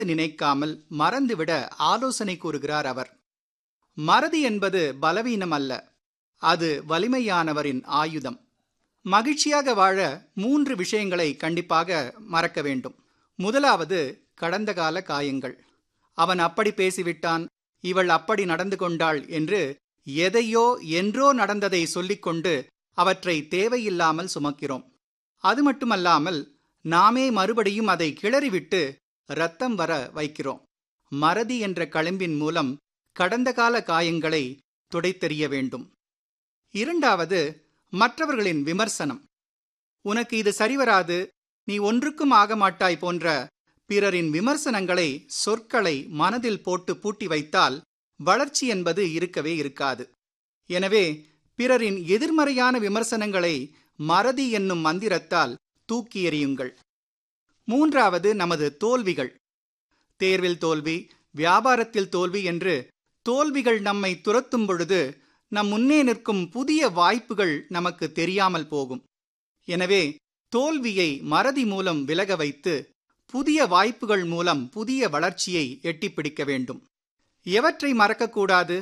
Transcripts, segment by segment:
நினைக்காமல் மறந்துவிட ஆலோசனை கூறுகிறார் அவர் மறதி என்பது பலவீனம் அல்ல அது வலிமையானவரின் ஆயுதம் மகிழ்ச்சியாக வாழ மூன்று விஷயங்களை கண்டிப்பாக மறக்க வேண்டும் முதலாவது கடந்த கால காயங்கள் அவன் அப்படி பேசிவிட்டான் இவள் அப்படி நடந்து கொண்டாள் என்று எதையோ என்றோ நடந்ததை சொல்லிக்கொண்டு அவற்றை தேவையில்லாமல் சுமக்கிறோம் அது மட்டுமல்லாமல் நாமே மறுபடியும் அதை கிளறிவிட்டு ரத்தம் வர வைக்கிறோம் மறதி என்ற களம்பின் மூலம் கடந்த கால காயங்களை துடைத்தெறிய வேண்டும் இரண்டாவது மற்றவர்களின் விமர்சனம் உனக்கு இது சரிவராது நீ ஒன்றுக்கும் ஆக மாட்டாய் போன்ற பிறரின் விமர்சனங்களை சொற்களை மனதில் போட்டு பூட்டி வைத்தால் வளர்ச்சி என்பது இருக்கவே இருக்காது எனவே பிறரின் எதிர்மறையான விமர்சனங்களை மறதி என்னும் மந்திரத்தால் தூக்கி எறியுங்கள் மூன்றாவது நமது தோல்விகள் தேர்வில் தோல்வி வியாபாரத்தில் தோல்வி என்று தோல்விகள் நம்மை துரத்தும் பொழுது நம் முன்னே நிற்கும் புதிய வாய்ப்புகள் நமக்கு தெரியாமல் போகும் எனவே தோல்வியை மறதி மூலம் விலக வைத்து புதிய வாய்ப்புகள் மூலம் புதிய வளர்ச்சியை எட்டிப்பிடிக்க வேண்டும் எவற்றை மறக்கக்கூடாது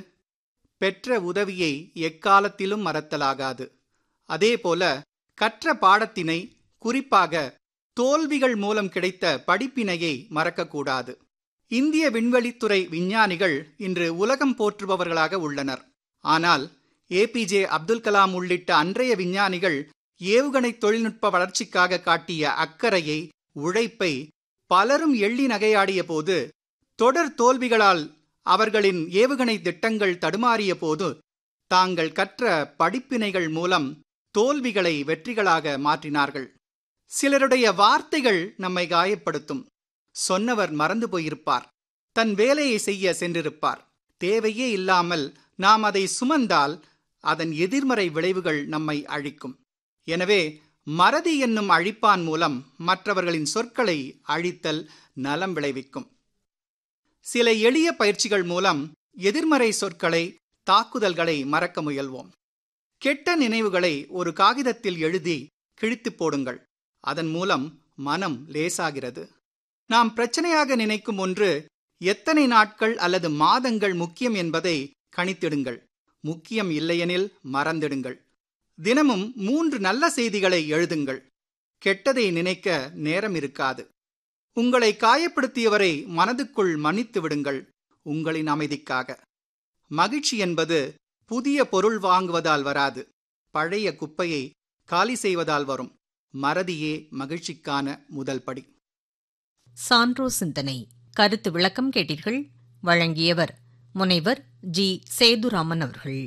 பெற்ற உதவியை எக்காலத்திலும் மறத்தலாகாது அதேபோல கற்ற பாடத்தினை குறிப்பாக தோல்விகள் மூலம் கிடைத்த படிப்பினையை மறக்கக்கூடாது இந்திய விண்வெளித்துறை விஞ்ஞானிகள் இன்று உலகம் போற்றுபவர்களாக உள்ளனர் ஆனால் ஏபிஜே அப்துல் கலாம் உள்ளிட்ட அன்றைய விஞ்ஞானிகள் ஏவுகணை தொழில்நுட்ப வளர்ச்சிக்காக காட்டிய அக்கறையை உழைப்பை பலரும் எள்ளி நகையாடிய போது தொடர் தோல்விகளால் அவர்களின் ஏவுகணை திட்டங்கள் தடுமாறிய போது தாங்கள் கற்ற படிப்பினைகள் மூலம் தோல்விகளை வெற்றிகளாக மாற்றினார்கள் சிலருடைய வார்த்தைகள் நம்மை காயப்படுத்தும் சொன்னவர் மறந்து போயிருப்பார் தன் வேலையை செய்ய சென்றிருப்பார் தேவையே இல்லாமல் நாம் அதை சுமந்தால் அதன் எதிர்மறை விளைவுகள் நம்மை அழிக்கும் எனவே மறதி என்னும் அழிப்பான் மூலம் மற்றவர்களின் சொற்களை அழித்தல் நலம் விளைவிக்கும் சில எளிய பயிற்சிகள் மூலம் எதிர்மறை சொற்களை தாக்குதல்களை மறக்க முயல்வோம் கெட்ட நினைவுகளை ஒரு காகிதத்தில் எழுதி கிழித்து போடுங்கள் அதன் மூலம் மனம் லேசாகிறது நாம் பிரச்சனையாக நினைக்கும் ஒன்று எத்தனை நாட்கள் அல்லது மாதங்கள் முக்கியம் என்பதை கணித்திடுங்கள் முக்கியம் இல்லையெனில் மறந்திடுங்கள் தினமும் மூன்று நல்ல செய்திகளை எழுதுங்கள் கெட்டதை நினைக்க நேரம் இருக்காது உங்களை காயப்படுத்தியவரை மனதுக்குள் மன்னித்து விடுங்கள் உங்களின் அமைதிக்காக மகிழ்ச்சி என்பது புதிய பொருள் வாங்குவதால் வராது பழைய குப்பையை காலி செய்வதால் வரும் மறதியே மகிழ்ச்சிக்கான முதல் படி சான்றோ சிந்தனை கருத்து விளக்கம் கேட்டீர்கள் வழங்கியவர் முனைவர் ஜி சேதுராமன் அவர்கள்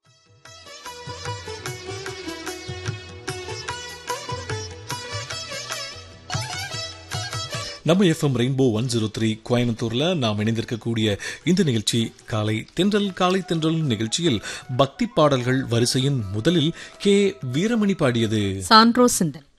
நம்ம FM rainbow one zero three கோயம்புத்தூர்ல நாம் இணைந்திருக்கக்கூடிய இந்த நிகழ்ச்சி காலை தென்றல் காலை தென்றல் நிகழ்ச்சியில் பக்தி பாடல்கள் வரிசையின் முதலில் கே வீரமணி பாடியது சான்றோ சிந்தனை